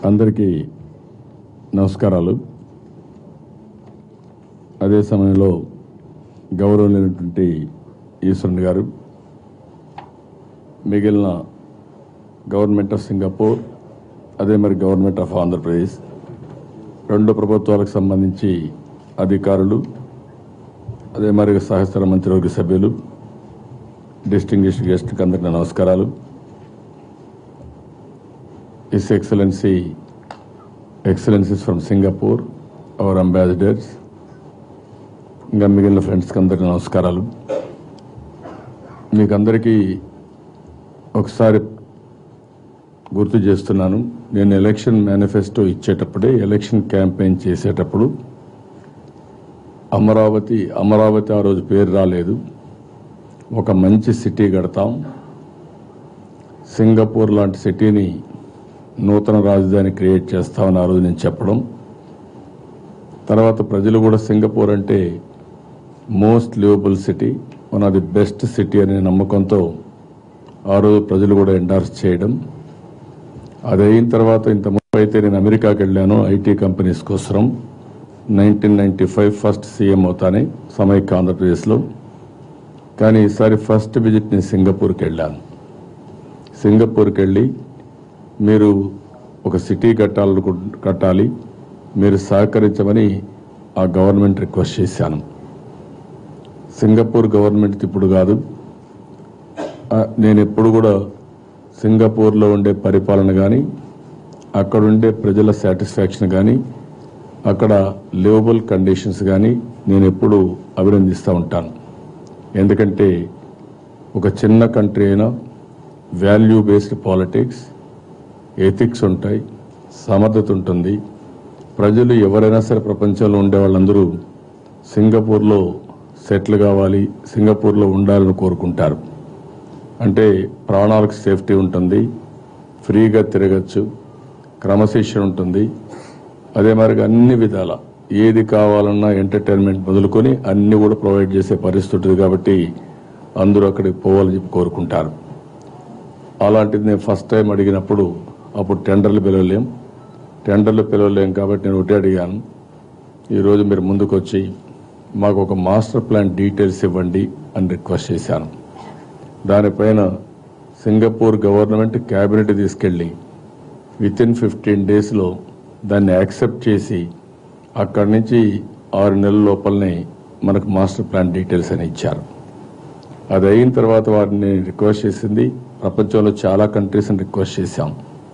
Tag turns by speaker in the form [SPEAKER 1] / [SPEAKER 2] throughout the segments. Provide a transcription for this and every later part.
[SPEAKER 1] అందరికీ నమస్కారాలు అదే సమయంలో గౌరవమైనటువంటి ఈశ్వరుని గారు మిగిలిన గవర్నమెంట్ ఆఫ్ సింగపూర్ అదే మరి గవర్నమెంట్ ఆఫ్ ఆంధ్రప్రదేశ్ రెండు ప్రభుత్వాలకు సంబంధించి అధికారులు అదే మరి సహస్ర మంత్రివర్గ సభ్యులు డిస్టింగ్విష్డ్ గెస్ట్కి అందరికీ నమస్కారాలు His Excellency, Excellencies from Singapore, our ambassadors, ఇంకా మిగిలిన ఫ్రెండ్స్కి అందరికీ నమస్కారాలు మీకు అందరికీ ఒకసారి గుర్తు చేస్తున్నాను నేను ఎలక్షన్ మేనిఫెస్టో ఇచ్చేటప్పుడే ఎలక్షన్ క్యాంపెయిన్ చేసేటప్పుడు అమరావతి అమరావతి ఆ రోజు పేరు రాలేదు ఒక మంచి సిటీ కడతాం సింగపూర్ లాంటి సిటీని నూతన రాజధాని క్రియేట్ చేస్తామని ఆ రోజు నేను చెప్పడం తర్వాత ప్రజలు కూడా సింగపూర్ అంటే most livable city one of the best city అనే నమ్మకంతో ఆ రోజు ప్రజలు కూడా ఎండార్స్ చేయడం అది అయిన తర్వాత ఇంత ముందు అయితే నేను అమెరికాకి వెళ్ళాను ఐటీ కంపెనీస్ కోసం nineteen ninety five first CM అవుతానే సమైక్య ఆంధ్రప్రదేశ్లో కానీ ఈసారి ఫస్ట్ విజిట్ నేను సింగపూర్కి వెళ్ళాను సింగపూర్కి వెళ్ళి మీరు ఒక సిటీ కట్టాలను కట్టాలి మీరు సహకరించమని ఆ గవర్నమెంట్ రిక్వెస్ట్ చేశాను సింగపూర్ గవర్నమెంట్ ఇప్పుడు కాదు ఆ, నేను ఎప్పుడు కూడా సింగపూర్లో ఉండే పరిపాలన కానీ అక్కడ ఉండే ప్రజల సాటిస్ఫాక్షన్ కానీ అక్కడ లివబుల్ కండిషన్స్ కానీ నేను ఎప్పుడు అభినందిస్తూ ఉంటాను ఎందుకంటే ఒక చిన్న కంట్రీ అయినా వాల్యూ బేస్డ్ పాలిటిక్స్ ఎథిక్స్ ఉంటాయి సమర్థత ఉంటుంది ప్రజలు ఎవరైనా సరే ప్రపంచంలో ఉండే వాళ్ళందరూ సింగపూర్లో సెటిల్ కావాలి సింగపూర్లో ఉండాలని కోరుకుంటారు అంటే ప్రాణాలకు సేఫ్టీ ఉంటుంది ఫ్రీగా తిరగచ్చు క్రమశిక్షణ ఉంటుంది అదే మరిగా అన్ని విధాల ఏది కావాలన్నా ఎంటర్టైన్మెంట్ మొదలుకొని అన్ని కూడా ప్రొవైడ్ చేసే పరిస్థితి ఉంటుంది కాబట్టి అందరూ అక్కడికి పోవాలని చెప్పి కోరుకుంటారు అలాంటిది నేను ఫస్ట్ టైం అడిగినప్పుడు అప్పుడు టెండర్లు పిలవలేం టెండర్లు పిలవలేం కాబట్టి నేను ఒకటే అడిగాను ఈరోజు మీరు ముందుకు వచ్చి మాకు ఒక మాస్టర్ ప్లాన్ డీటెయిల్స్ ఇవ్వండి అని రిక్వెస్ట్ చేశాను దానిపైన సింగపూర్ గవర్నమెంట్ క్యాబినెట్ తీసుకెళ్ళి విత్ ఇన్ ఫిఫ్టీన్ డేస్లో దాన్ని యాక్సెప్ట్ చేసి అక్కడి నుంచి ఆరు నెలల లోపలనే మనకు మాస్టర్ ప్లాన్ డీటెయిల్స్ అని ఇచ్చారు అది అయిన తర్వాత వారిని రిక్వెస్ట్ చేసింది ప్రపంచంలో చాలా కంట్రీస్ని రిక్వెస్ట్ చేశాం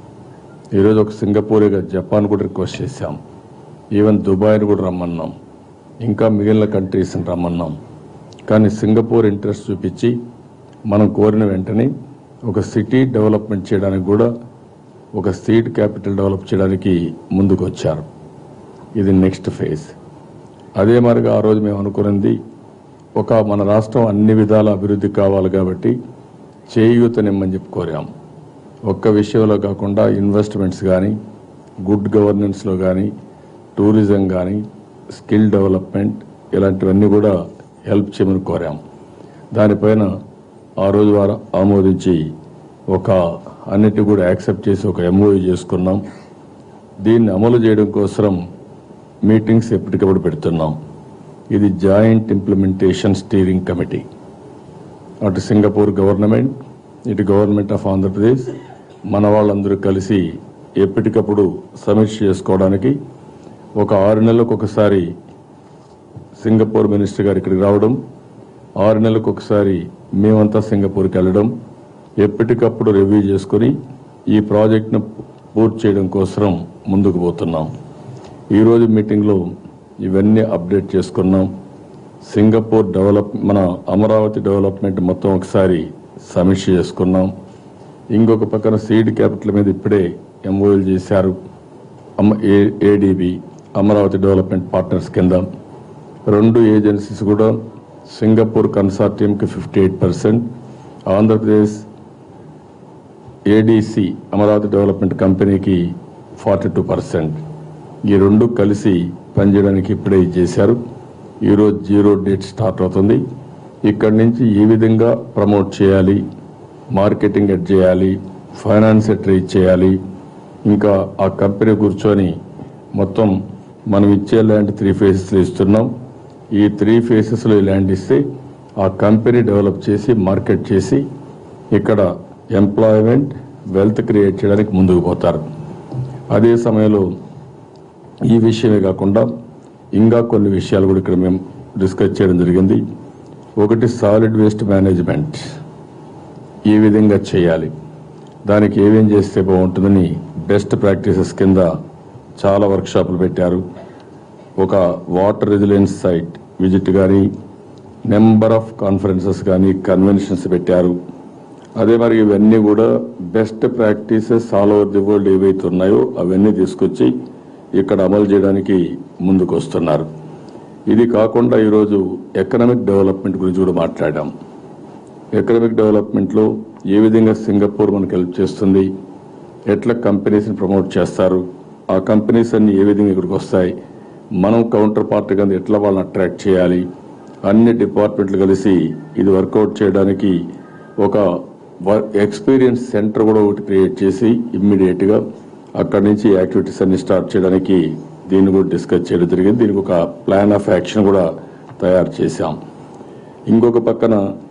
[SPEAKER 1] ఈరోజు ఒక సింగపూర్గా జపాన్ కూడా రిక్వెస్ట్ చేశాం ఈవెన్ దుబాయ్ని కూడా రమ్మన్నాం ఇంకా మిగిలిన కంట్రీస్ని రమ్మన్నాం కానీ సింగపూర్ ఇంట్రెస్ట్ చూపించి మనం కోరిన వెంటనే ఒక సిటీ డెవలప్మెంట్ చేయడానికి కూడా ఒక సీడ్ క్యాపిటల్ డెవలప్ చేయడానికి ముందుకు వచ్చారు ఇది నెక్స్ట్ ఫేజ్ అదే మరిగా ఆ రోజు మేము అనుకున్నది ఒక మన రాష్ట్రం అన్ని విధాల అభివృద్ధి కావాలి కాబట్టి చేయూతనిమ్మని చెప్పి కోరాం ఒక్క విషయంలో కాకుండా ఇన్వెస్ట్మెంట్స్ కానీ గుడ్ గవర్నెన్స్లో కానీ టూరిజం కానీ స్కిల్ డెవలప్మెంట్ ఇలాంటివన్నీ కూడా హెల్ప్ చేయమని కోరాం దానిపైన ఆ రోజు వారు ఆమోదించి ఒక అన్నిటి కూడా యాక్సెప్ట్ చేసి ఒక ఎంఓయూ చేసుకున్నాం దీన్ని అమలు చేయడం కోసం మీటింగ్స్ ఎప్పటికప్పుడు పెడుతున్నాం ఇది జాయింట్ ఇంప్లిమెంటేషన్ స్టీరింగ్ కమిటీ అటు సింగపూర్ గవర్నమెంట్ ఇటు గవర్నమెంట్ ఆఫ్ ఆంధ్రప్రదేశ్ మన వాళ్ళందరూ కలిసి ఎప్పటికప్పుడు సమీక్ష చేసుకోవడానికి ఒక ఆరు నెలలకు ఒకసారి సింగపూర్ మినిస్టర్ గారు ఇక్కడికి రావడం ఆరు నెలలకు ఒకసారి మేమంతా సింగపూర్కి వెళ్ళడం ఎప్పటికప్పుడు రివ్యూ చేసుకొని ఈ ప్రాజెక్ట్ను పూర్తి చేయడం కోసం ముందుకు పోతున్నాం ఈరోజు మీటింగ్లో ఇవన్నీ అప్డేట్ చేసుకున్నాం సింగపూర్ డెవలప్ మన అమరావతి డెవలప్మెంట్ మొత్తం ఒకసారి సమీక్ష చేసుకున్నాం ఇంకొక పక్కన సీడ్ క్యాపిటల్ మీద ఇప్పుడే ఎంఓఎల్ చేశారు ఏడీబీ అమరావతి డెవలప్మెంట్ పార్ట్నర్స్ కింద రెండు ఏజెన్సీస్ కూడా సింగపూర్ కన్సార్టియంకి fifty eight percent Andhra Pradesh ADC Amaravati development కంపెనీకి ఫార్టీ టూ పర్సెంట్ ఈ రెండు కలిసి పనిచేయడానికి ఇప్పుడే ఇది చేశారు ఈరోజు జీరో డేట్ స్టార్ట్ అవుతుంది ఇక్కడి నుంచి ఏ విధంగా ప్రమోట్ చేయాలి మార్కెటింగ్ ఎట్ చేయాలి ఫైనాన్స్ ఎట్ రీచ్ చేయాలి ఇంకా ఆ కంపెనీ కూర్చొని మొత్తం మనం ఇచ్చే ల్యాండ్ త్రీ ఫేసెస్లో ఇస్తున్నాం ఈ త్రీ ఫేసెస్లో ఈ ల్యాండ్ ఇస్తే ఆ కంపెనీ డెవలప్ చేసి మార్కెట్ చేసి ఇక్కడ ఎంప్లాయ్మెంట్ వెల్త్ క్రియేట్ చేయడానికి ముందుకు పోతారు అదే సమయంలో ఈ విషయమే కాకుండా ఇంకా కొన్ని విషయాలు కూడా ఇక్కడ మేము డిస్కస్ చేయడం జరిగింది ఒకటి సాలిడ్ వేస్ట్ మేనేజ్మెంట్ ఏ విధంగా చేయాలి దానికి ఏమేం చేస్తే బాగుంటుందని బెస్ట్ ప్రాక్టీసెస్ కింద చాలా వర్క్షాపులు పెట్టారు ఒక వాటర్ రెసిలెన్స్ సైట్ విజిట్ కానీ నెంబర్ ఆఫ్ కాన్ఫరెన్సెస్ కానీ కన్వెన్షన్స్ పెట్టారు అదే మరి ఇవన్నీ కూడా best practices all over the world ఏవైతే ఉన్నాయో అవన్నీ తీసుకొచ్చి ఇక్కడ అమలు చేయడానికి ముందుకు వస్తున్నారు ఇది కాకుండా ఈరోజు ఎకనామిక్ డెవలప్మెంట్ గురించి కూడా మాట్లాడాం ఎకనామిక్ డెవలప్మెంట్లో ఏ విధంగా సింగపూర్ మనకు హెల్ప్ చేస్తుంది ఎట్లా కంపెనీస్ని ప్రమోట్ చేస్తారు ఆ కంపెనీస్ అన్ని ఏ విధంగా ఇక్కడికి వస్తాయి మనం కౌంటర్ పార్ట్ కింద ఎట్లా వాళ్ళని అట్రాక్ట్ చేయాలి అన్ని డిపార్ట్మెంట్లు కలిసి ఇది వర్కౌట్ చేయడానికి ఒక ఎక్స్పీరియన్స్ సెంటర్ కూడా ఒకటి క్రియేట్ చేసి ఇమ్మీడియట్గా అక్కడి నుంచి యాక్టివిటీస్ అన్ని స్టార్ట్ చేయడానికి దీన్ని కూడా డిస్కస్ చేయడం జరిగింది దీనికి ఒక ప్లాన్ ఆఫ్ యాక్షన్ కూడా తయారు చేశాం ఇంకొక పక్కన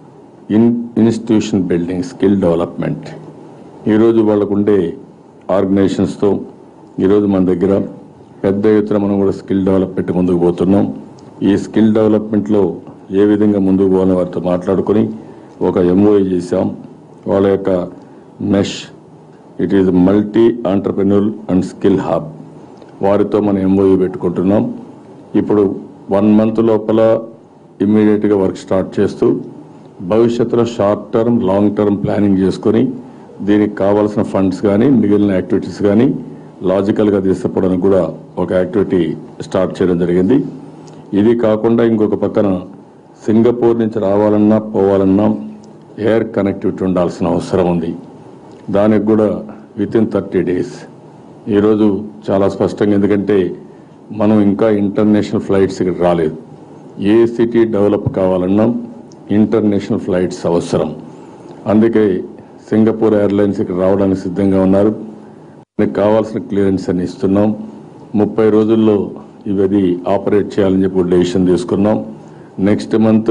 [SPEAKER 1] in institution building skill development ఈరోజు వాళ్ళకు ఉండే ఆర్గనైజేషన్స్తో ఈరోజు మన దగ్గర పెద్ద ఎత్తున మనం కూడా స్కిల్ డెవలప్మెంట్ ముందుకు పోతున్నాం ఈ స్కిల్ డెవలప్మెంట్లో ఏ విధంగా ముందుకు పోవాలని వారితో మాట్లాడుకొని ఒక ఎంఓఏ చేశాం వాళ్ళ యొక్క MESH it is multi entrepreneur and skill hub వారితో మనం ఎంఓయూ పెట్టుకుంటున్నాం ఇప్పుడు వన్ మంత్ లోపల ఇమ్మీడియట్గా వర్క్ స్టార్ట్ చేస్తూ భవిష్యత్తులో short term long term planning చేసుకొని దీనికి కావాల్సిన ఫండ్స్ కానీ మిగిలిన యాక్టివిటీస్ కానీ లాజికల్గా తీసుకుపోవడానికి కూడా ఒక యాక్టివిటీ స్టార్ట్ చేయడం జరిగింది ఇది కాకుండా ఇంకొక పక్కన సింగపూర్ నుంచి రావాలన్నా పోవాలన్నా ఎయిర్ కనెక్టివిటీ ఉండాల్సిన అవసరం ఉంది దానికి కూడా విత్ ఇన్ థర్టీ డేస్ ఈరోజు చాలా స్పష్టంగా ఎందుకంటే మనం ఇంకా ఇంటర్నేషనల్ ఫ్లైట్స్ ఇక్కడ రాలేదు ఏ సిటీ డెవలప్ కావాలన్నా ఇంటర్నేషనల్ ఫ్లైట్స్ అవసరం అందుకే సింగపూర్ ఎయిర్లైన్స్ ఇక్కడ రావడానికి సిద్ధంగా ఉన్నారు దానికి కావాల్సిన క్లియరెన్స్ అని ఇస్తున్నాం ముప్పై రోజుల్లో ఇవి ఆపరేట్ చేయాలని చెప్పి డెసిషన్ తీసుకున్నాం next month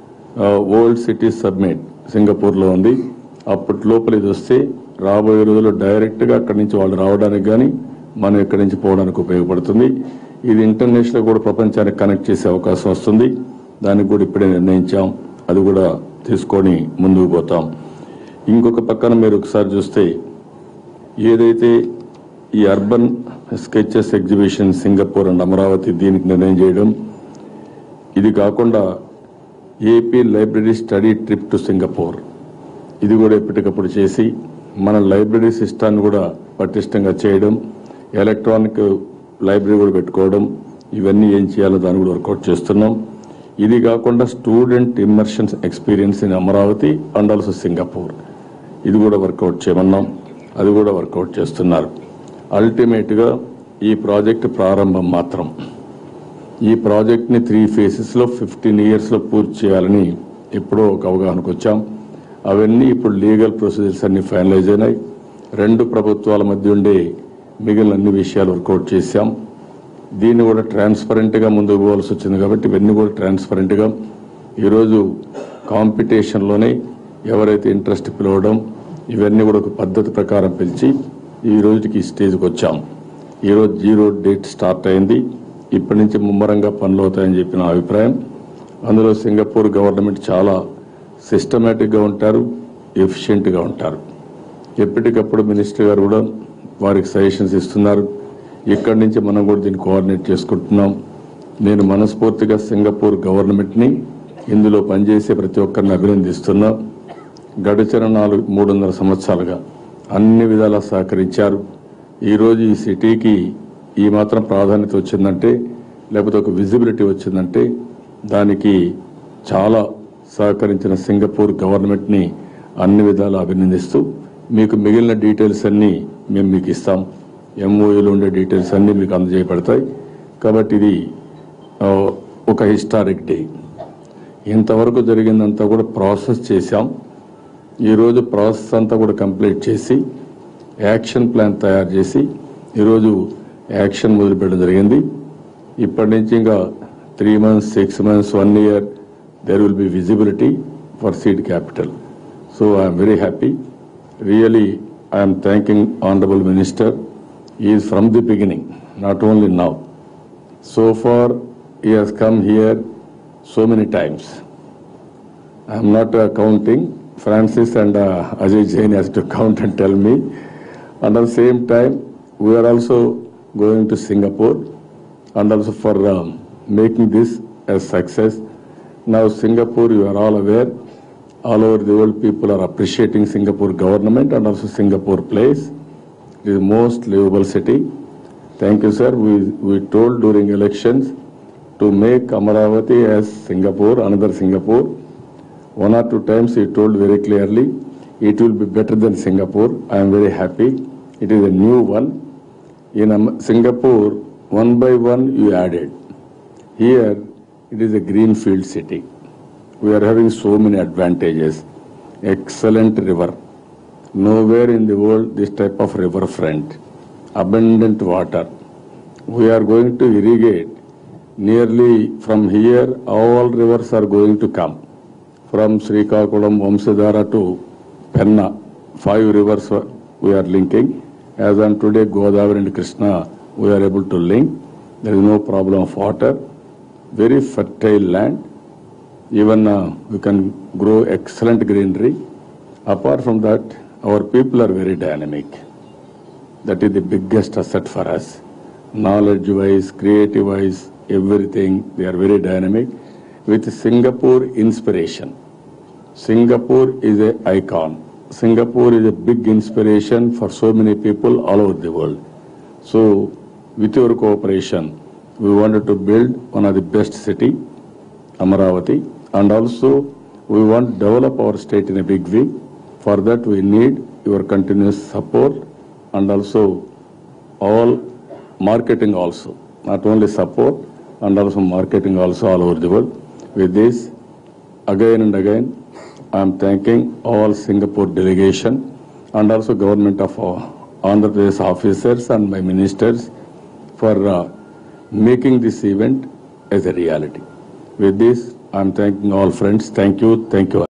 [SPEAKER 1] world city summit సింగపూర్లో ఉంది అప్పటి లోపల ఇది వస్తే రాబోయే రోజుల్లో డైరెక్ట్గా అక్కడి నుంచి వాళ్ళు రావడానికి కానీ మనం ఇక్కడి నుంచి పోవడానికి ఉపయోగపడుతుంది ఇది ఇంటర్నేషనల్ కూడా ప్రపంచానికి కనెక్ట్ చేసే అవకాశం వస్తుంది దానికి కూడా ఇప్పుడే నిర్ణయించాం అది కూడా తీసుకొని ముందుకు పోతాం ఇంకొక పక్కన మీరు ఒకసారి చూస్తే ఏదైతే ఈ urban sketches exhibition Singapore and Amaravati దీనికి నిర్ణయం చేయడం ఇది కాకుండా AP library study trip to Singapore ఇది కూడా ఎప్పటికప్పుడు చేసి మన లైబ్రరీ సిస్టాన్ని కూడా పటిష్టంగా చేయడం ఎలక్ట్రానిక్ లైబ్రరీ కూడా పెట్టుకోవడం ఇవన్నీ ఏం చేయాలో దాన్ని కూడా వర్కౌట్ చేస్తున్నాం ఇది కాకుండా student immersion experience in Amaravati and also Singapore ఇది కూడా వర్కౌట్ చేయమన్నాం అది కూడా వర్కౌట్ చేస్తున్నారు అల్టిమేట్గా ఈ ప్రాజెక్ట్ ప్రారంభం మాత్రం ఈ ప్రాజెక్ట్ని త్రీ ఫేసెస్లో ఫిఫ్టీన్ ఇయర్స్లో పూర్తి చేయాలని ఎప్పుడో ఒక అవగాహనకు వచ్చాం అవన్నీ ఇప్పుడు లీగల్ ప్రొసీజర్స్ అన్ని ఫైనలైజ్ అయినాయి రెండు ప్రభుత్వాల మధ్య ఉండే మిగిలిన అన్ని విషయాలు వర్కౌట్ చేశాం దీన్ని కూడా ట్రాన్స్పరెంట్గా ముందుకు పోవాల్సి వచ్చింది కాబట్టి ఇవన్నీ కూడా ట్రాన్స్పరెంట్గా ఈరోజు కాంపిటీషన్లోనే ఎవరైతే ఇంట్రెస్ట్ పిలవడం ఇవన్నీ కూడా ఒక పద్ధతి ప్రకారం పిలిచి ఈ రోజుకి ఈ స్టేజ్కి వచ్చాం ఈరోజు జీరో డేట్ స్టార్ట్ అయింది ఇప్పటి నుంచి ముమ్మరంగా పనులు అవుతాయని చెప్పిన అభిప్రాయం అందులో సింగపూర్ గవర్నమెంట్ చాలా సిస్టమేటిక్గా ఉంటారు ఎఫిషియెంట్గా ఉంటారు ఎప్పటికప్పుడు మినిస్టర్ గారు కూడా వారికి సజెషన్స్ ఇస్తున్నారు ఇక్కడి నుంచి మనం కూడా దీన్ని కోఆర్డినేట్ చేసుకుంటున్నాం నేను మనస్ఫూర్తిగా సింగపూర్ గవర్నమెంట్ని ఇందులో పనిచేసే ప్రతి ఒక్కరిని అభినందిస్తున్నా గడిచిన నాలుగు మూడున్నర సంవత్సరాలుగా అన్ని విధాలా సహకరించారు ఈరోజు ఈ సిటీకి ఈ మాత్రం ప్రాధాన్యత వచ్చిందంటే లేకపోతే ఒక విజిబిలిటీ వచ్చిందంటే దానికి చాలా సహకరించిన సింగపూర్ గవర్నమెంట్ని అన్ని విధాలా అభినందిస్తూ మీకు మిగిలిన డీటెయిల్స్ అన్నీ మేము మీకు ఇస్తాం ఎంఓయూలో ఉండే డీటెయిల్స్ అన్నీ మీకు అందజేయబడతాయి కాబట్టి ఇది ఆ, ఒక హిస్టారిక్ డే ఇంతవరకు జరిగిందంతా కూడా ప్రాసెస్ చేశాం ఈరోజు ప్రాసెస్ అంతా కూడా కంప్లీట్ చేసి యాక్షన్ ప్లాన్ తయారు చేసి ఈరోజు యాక్షన్ మొదలుపెట్టడం జరిగింది ఇప్పటి నుంచి ఇంకా three months six months one year there will be visibility for seed capital so I'm very happy really I'm thanking honourable minister is from the beginning not only now So far, he has come here so many times. I am not uh, counting. Francis and uh, Ajay Jain has to count and tell me. And at the same time, we are also going to Singapore and also for um, making this a success. Now Singapore, you are all aware, all over the world people are appreciating Singapore government and also Singapore place. It is the most livable city. Thank you, sir. We, we told during elections to make Amaravati as Singapore, another Singapore. One or two times he told very clearly, it will be better than Singapore. I am very happy. It is a new one. In Am- Singapore, one by one you added. Here, it is a greenfield city. We are having so many advantages. Excellent river. Nowhere in the world this type of river front. Abundant water. We are going to irrigate nearly from here, all rivers are going to come. From Srikakulam, Vamsadhara to Penna, five rivers uh, we are linking. As on today, Godavari and Krishna, we are able to link. There is no problem of water. Very fertile land. Even uh, we can grow excellent greenery. Apart from that, our people are very dynamic. That is the biggest asset for us. Knowledge wise, creative wise, everything, they are very dynamic. With Singapore inspiration. Singapore is a icon. Singapore is a big inspiration for so many people all over the world. So, with your cooperation, we wanted to build one of the best city, Amaravati, and also we want to develop our state in a big way. For that, we need your continuous support and also all marketing also, not only support and also marketing also all over the world. With this, again and again, I am thanking all Singapore delegation and also government of uh, Andhra Pradesh officers and my ministers for uh, making this event as a reality. With this, I am thanking all friends. Thank you. Thank you.